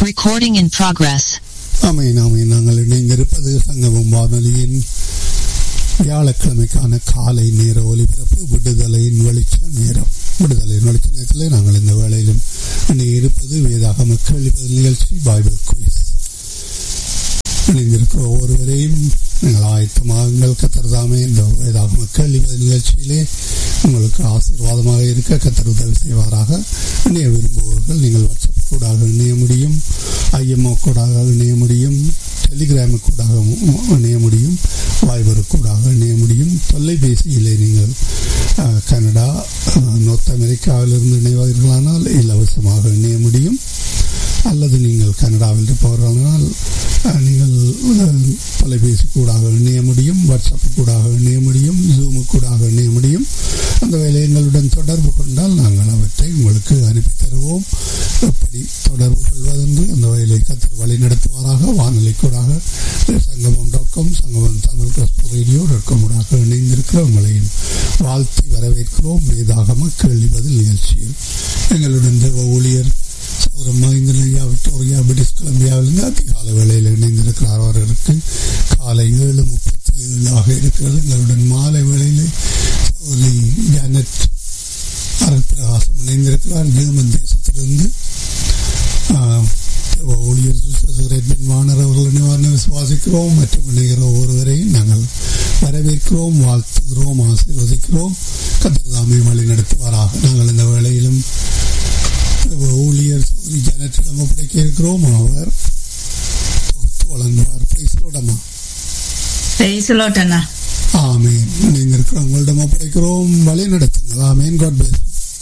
Recording in progress. ஆமென் ஆமென் நாங்கள் இணைந்திருப்பது சங்கமம் வானொலியின் வியாழக்கிழமைக்கான காலை நேர ஒலிபரப்பு விடுதலையின் வெளிச்ச நேரம் விடுதலையின் வெளிச்ச நேரத்தில் நாங்கள் இந்த வேளையிலும் இணையிருப்பது வேதாகம கேள்வி பதில் நிகழ்ச்சி பைபிள் குயிஸ் இணைந்திருக்கிற ஒருவரையும் நீங்கள் ஆயத்தமாகுங்கள் கத்தர்தாமே இந்த வேதாகம கேள்வி பதில் நிகழ்ச்சியிலே உங்களுக்கு ஆசீர்வாதமாக இருக்க கத்தர் உதவி செய்வாராக இணைய விரும்புபவர்கள் நீங்கள் வாட்ஸ்அப் கூடாக இணைய முடியும் ஐஎம்ஓ கூடாக இணைய முடியும் டெலிகிராமு கூடாக இணைய முடியும் வாய்பரு கூடாக இணைய முடியும் தொலைபேசியிலே நீங்கள் அஹ், கனடா அஹ், நோர்த் அமெரிக்காவிலிருந்து இணைவார்களானால் இலவசமாக இணைய முடியும் அல்லது நீங்கள் கனடாவில் இருப்பவர்களானால் அஹ், நீங்கள் அஹ், தொலைபேசி கூடாக இணைய முடியும் வாட்ஸ்அப் கூடாக இணைய முடியும் ஜூமு கூடாக இணைய முடியும் அந்த வேலை எங்களுடன் தொடர்பு கொண்டால் நாங்கள் அவற்றை உங்களுக்கு அனுப்பி தருவோம் எப்படி தொடர்பு கொள்வதென்று அந்த வயலை கத்தர் வழி நடத்துவாராக வானொலி கூடாக சங்கமம் டாட் காம் சங்கமம் தமிழ் கஸ்போ ரேடியோ டாட் காம் ஊடாக இணைந்திருக்கிற உங்களையும் வாழ்த்தி வரவேற்கிறோம் வேதாகம கேள்வி பதில் நிகழ்ச்சியில் எங்களுடன் தேவ ஊழியர் ஒரு மைந்தனையா விக்டோரியா பிரிட்டிஷ் கொலம்பியாவிலிருந்து அதிகாலை வேளையில் இணைந்திருக்கிறார் அவர்களுக்கு காலை ஏழு முப்பத்தி ஏழு ஆக இருக்கிறது எங்களுடன் மாலை வேளையிலே ஒரு ஜானட் அருள் பிரகாசம் இணைந்திருக்கிறார் ஜெர்மன் தேசத்திலிருந்து ஆஹ், தேவ ஊழியர் சுசேரன் வாணர் அவர்கள் இணைவான விசுவாசிக்கிறோம் மற்றும் இணைகிற ஒருவரையும் நாங்கள் வரவேற்கிறோம் வாழ்த்துகிறோம் ஆசீர்வதிக்கிறோம் கத்திரதாமை வழி நடத்துவாராக நாங்கள் இந்த வேளையிலும் தேவ ஊழியர் சௌரி ஜனத்திடம் ஒப்படைக்க இருக்கிறோம் அவர் தொகுத்து வழங்குவார் பேசுவோடமா பேசலோட்டண்ணா ஆமேன் இணைந்திருக்கிற உங்களிடம் ஒப்படைக்கிறோம் வழி நடத்துங்கள் ஆமேன் காட் பிளஸ்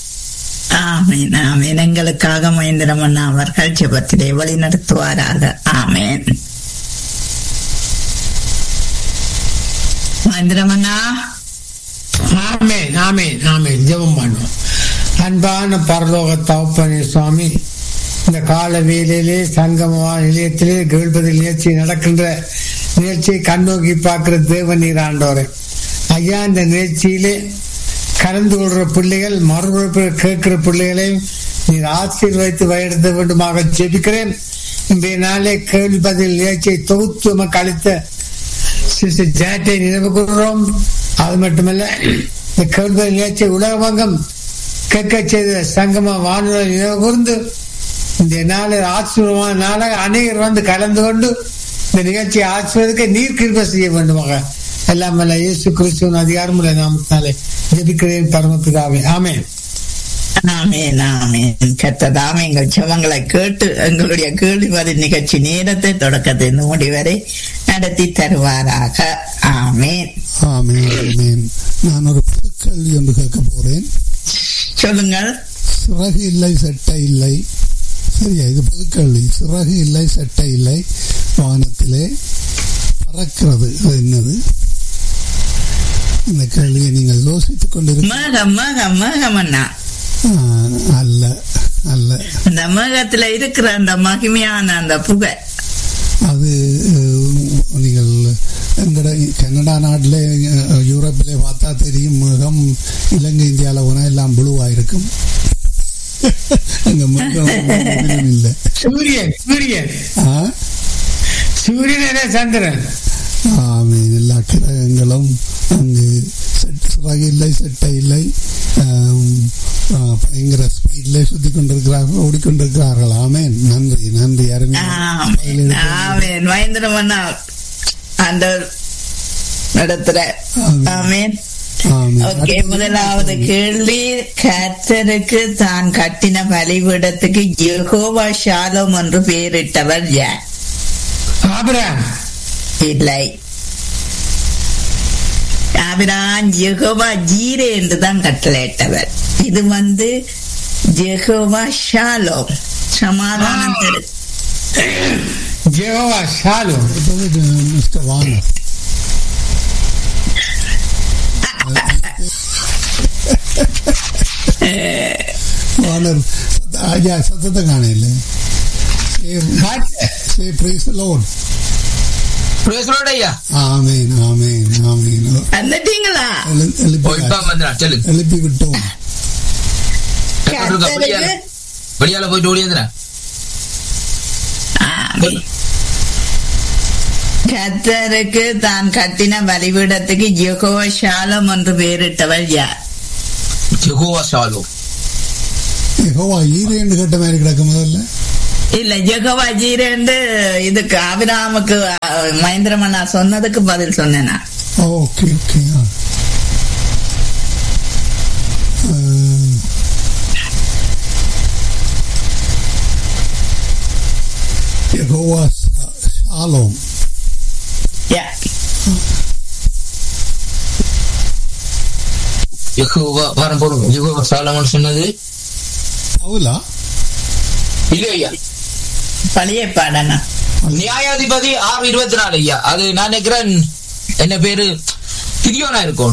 ஆமேன் ஆமேன் எங்களுக்காக மகேந்திரமண்ணா அவர்கள் ஜெபத்திலே வழி நடத்துவாராக ஆமேன் மகேந்திரமண்ணா ஆமேன் ஆமேன் ஆமேன் ஜெபம் பண்ணுவோம் அன்பான பரலோக தகப்பனே சுவாமி இந்த கால வேலையிலே சங்கம நிலையத்திலே கேள்பதி நிகழ்ச்சி நடக்கின்ற நிகழ்ச்சியை கண்ணோக்கி பார்க்கிற தேவன் நீர் ஆண்டோரே ஐயா இந்த நிகழ்ச்சியிலே கலந்து கொள்கிற பிள்ளைகள் மறுபடிப்பு கேட்கிற பிள்ளைகளையும் நீர் ஆசீர்வதித்து வழிநடத்த வேண்டுமாக ஜெபிக்கிறேன் இன்றைய நாளே கேள்வி பதில் நிகழ்ச்சியை தொகுத்து நமக்கு அளித்த சிஸ்டர் ஜாட்டை நினைவு கூறுகிறோம் அது மட்டுமல்ல இந்த கேள்வி நிகழ்ச்சி உலகமங்கம் கேட்க செய்த சங்கம வானொலி நினைவு கூர்ந்து இந்த நாளில் ஆச்சரியமான நாளாக அநேகர் வந்து கலந்து கொண்டு இந்த நிகழ்ச்சியை ஆசிர்வதிக்க நீர் கிருப செய்ய வேண்டுமாக எல்லாம் வல்ல இயேசு கிறிஸ்துவின் அதிகாரமுள்ள நாமத்தினாலே ஜெபிக்கிறேன் பரமபிதாவே ஆமென் ஆமேன் ஆமேன் கத்ததாமே எங்கள் ஜெபங்களை கேட்டு எங்களுடைய கேள்வி பதில் நிகழ்ச்சி நேரத்தை தொடக்கத்திலிருந்து முடிவரை நடத்தி தருவாராக ஆமேன் ஆமேன் ஆமேன் நான் ஒரு புது கேள்வி ஒன்று கேட்க போறேன் சொல்லுங்கள் சிறகு இல்லை சட்டை இல்லை சரியா இது புது கேள்வி சிறகு இல்லை சட்டை இல்லை வானத்திலே பறக்கிறது அது என்னது இந்த கேள்வியை நீங்கள் யோசித்துக் கொண்டிருக்க மேகம் மேகம் மேகம் அண்ணா அல்ல அல்ல அந்த மேகத்துல இருக்கிற அந்த மகிமையான அந்த புகை அது அஹ், நீங்கள் எங்கட கனடா நாட்டில் யூரோப்பிலே பார்த்தா தெரியும் மேகம் இலங்கை இந்தியாவில் போனால் எல்லாம் புழுவாக இருக்கும் அங்கே மேகம் எதுவும் இல்லை சூரியன் சூரியன் ஆ சூரியனே சந்திரன் ஆமீன் எல்லா கிரகங்களும் அங்கு செட் சிறகு இல்லை செட்டை இல்லை ஆம், ஆ, பயங்கர ஸ்பீட்ல சுத்தி கொண்டிருக்கிறார்கள் ஓடிக்கொண்டிருக்கிறார்கள் ஆமேன் நன்றி நன்றி அருமையான பதில் எடுத்து- ஆமேன் மகேந்திரம் அண்ணா அந்த இடத்துல ஆமென். ஆமேன் ஆமீன். ஓகே முதலாவது கேள்வி கர்த்தருக்கு தான் கட்டின பலிபீடத்துக்கு யெகோவா ஷாலோம் என்று பெயரிட்டவர் யார் ஆபிரகாம் இல்லை ஆபிரான் யெகோவா ஜீரே என்று தான் கட்டளையிட்டவர் இது வந்து ஜெகோவா ஷாலோம் சமாதானம் தரு ஜெகோவா ஷாலும் அடுத்தது மிஸ்டர் வானர் வானர் சத்த- ஐயா சத்தத்தை காணையில சே பிரைஸ் லோன் ஐயா ஆமீன் ஆமீன் ஆமீன் வந்துட்டீங்களா எழு- ஓ இப்ப எழுப்பி வந்துடா சொல்லு எழுப்பி விட்டோம் வெளியால கர்த்தருக்கு வெளியால போயிட்டு ஓடியாந்துடா ஆமென். கர்த்தருக்கு தான் கட்டின பலிபீடத்துக்கு யெகோவா ஷாலம் என்று பெயரிட்டவள் யார் ஜெகோவா ஷாலோ யெகோவா ஈரேண்டு கட்ட மாதிரி கிடக்கு முதல்ல இல்ல யெகோவா ஜீரேண்டு இதுக்கு அபிராமுக்கு அஹ், மகேந்திரமண்ணா சொன்னதுக்கு பதில் சொன்னேனா ஓகே ஓகே ஆ. அஹ், யெகோவா ஷா- ஷாலோம் யா யெகோவா வாரம் போறோம் யெகோவா ஷாலோன்னு சொன்னது பவுலா இல்ல ஐயா பழைய பாடனா நியாயாதிபதி ஆறு இருபத்தி நாலு ஐயா அது நான் நினைக்கிறேன் என்ன பேரு கிரியோனா இருக்கும்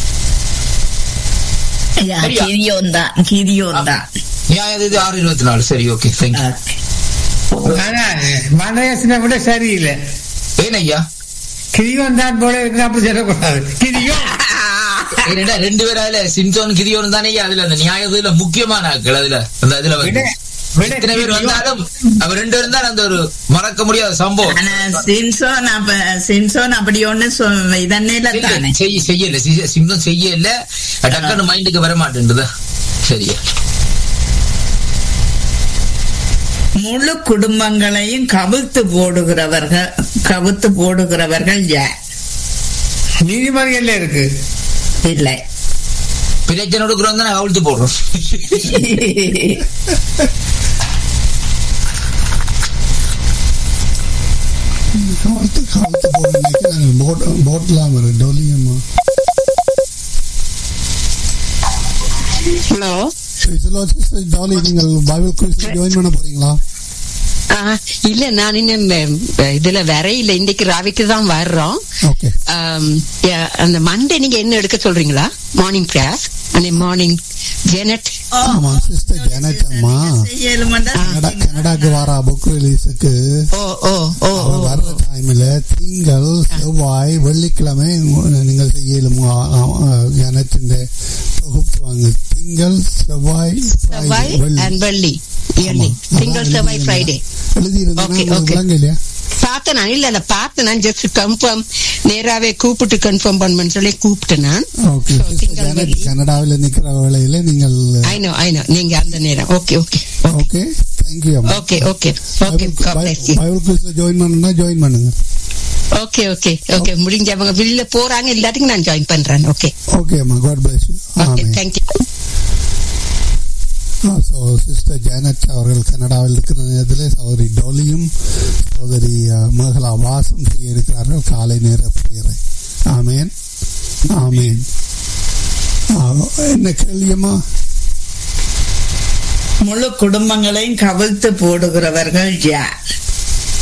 யா சரியா? கிரியோன் தான் கிரியோன் தான் நியாயாதிபதி ஆறு இருபத்தி நாலு சரி ஓகே தேங்க்யூ Okay. ஆனா மனரேசனை விட சரியில்லை ஏன் ஐயா கிரியோன் தான் போல இருக்கு அப்படி சொல்லக்கூடாது கிரியோன் ஏன்னா ரெண்டு பேரும் அதுல சிம்சோன் கிரியோன் தானே ஐயா அதுல அந்த நியாயத்துல முக்கியமான ஆட்கள் அதுல அந்த இதுல வந்து விட- விட எத்தனை பேர் வந்தாலும் அவர் ரெண்டு பேரும் தான் அந்த ஒரு மறக்க முடியாத சம்பவம் ஆனா சின்சோன் அப்ப சின்சோன் அப்படி ஒண்ணு சொ- இதன்னையில தானே செய்ய செய்யல சி- சிம்சோன் செய்யல டக்குன்னு மைண்டுக்கு வர மாட்டேன்டுதா சரியா முழு குடும்பங்களையும் கவிழ்த்து போடுகிறவர்கள் கவிழ்த்து போடுகிறவர்கள் யார் நீதிமன்றங்கள்ல இருக்கு இல்லை பிரச்சனை கொடுக்குறோம் தான் அவிழ்த்து போடுறோம் காலத்து காலத்து போன நாங்கள் போட் போட்லாம் வரும் டொலியம்மா ஹலோ டாலி நீங்கள் பைபிள் குரூஸ் ஜாயின் பண்ண போறீங்களா இல்ல நான் இன்னும் அஹ், இதுல வரையில இன்னைக்கு ராவிக்கு தான் வர்றோம் ஓகே ஆம், yeah, அந்த மண்டே நீங்க என்ன எடுக்க சொல்றீங்களா மார்னிங் கிளாஸ் அந்த மார்னிங் ஜெனட் ஆமா சிஸ்டர் ஜானட் அம்மா செய்யலுமெண்டா கனடா கனடாக்கு வர புக் ரிலீஸுக்கு ஓ ஓ ஓ அவர் ஓ. வர்ற டைம்ல திங்கள் செவ்வாய் வெள்ளிக்கிழமை உங்க- நீங்கள் செய்யலும் ஜனத்தின் தொகுப்பு வாங்க திங்கள் செவ்வாய் செவ்வாய் Friday, வெள்ளி. அண்ட் வெள்ளி இயர்லி திங்கள் செவ்வாய் ஃப்ரைடே எழுதி Okay, okay. விளங்க இல்லையா பார்த்தேன் நான் இல்ல இல்ல பார்த்தேன் நான் ஜஸ்ட் கன்ஃபார்ம் நேராவே கூப்பிட்டு கன்ஃபார்ம் பண்ணுன்னு சொல்லி கூப்பிட்டேன் நான் ஓகே So, திங்கள் ஜானட் வெள்ளி. கனடாவில் நிக்கிற வேளையில நீங்கள் ஐ நோ ஐ நோ நீங்க அந்த நேரம் ஓகே ஓகே ஓகே தேங்க்யூ அம்மா okay okay okay God bless you. Bible குரூஸ்ல ஜாயின் பண்ணணும்னா ஜாயின் பண்ணுங்க ஓகே ஓகே ஓகே முடிஞ்சவங்க வெளியில போறாங்க இல்லாட்டிக்கு நான் ஜாயின் பண்றேன் ஓகே ஓகே அம்மா God bless you okay amen thank you so sister Janet அவர்கள் கனடாவில் இருக்கிற நேரத்தில் சகோதரி டோலியும் சகோதரி அஹ், மேகலா வாசம் செய்ய இருக்கிறார்கள் காலை நேர பிரேயரை ஆமேன் ஆமேன் ஆ, என்ன கேள்வியம்மா முழு குடும்பங்களையும் கவிழ்த்து போடுகிறவர்கள் யார்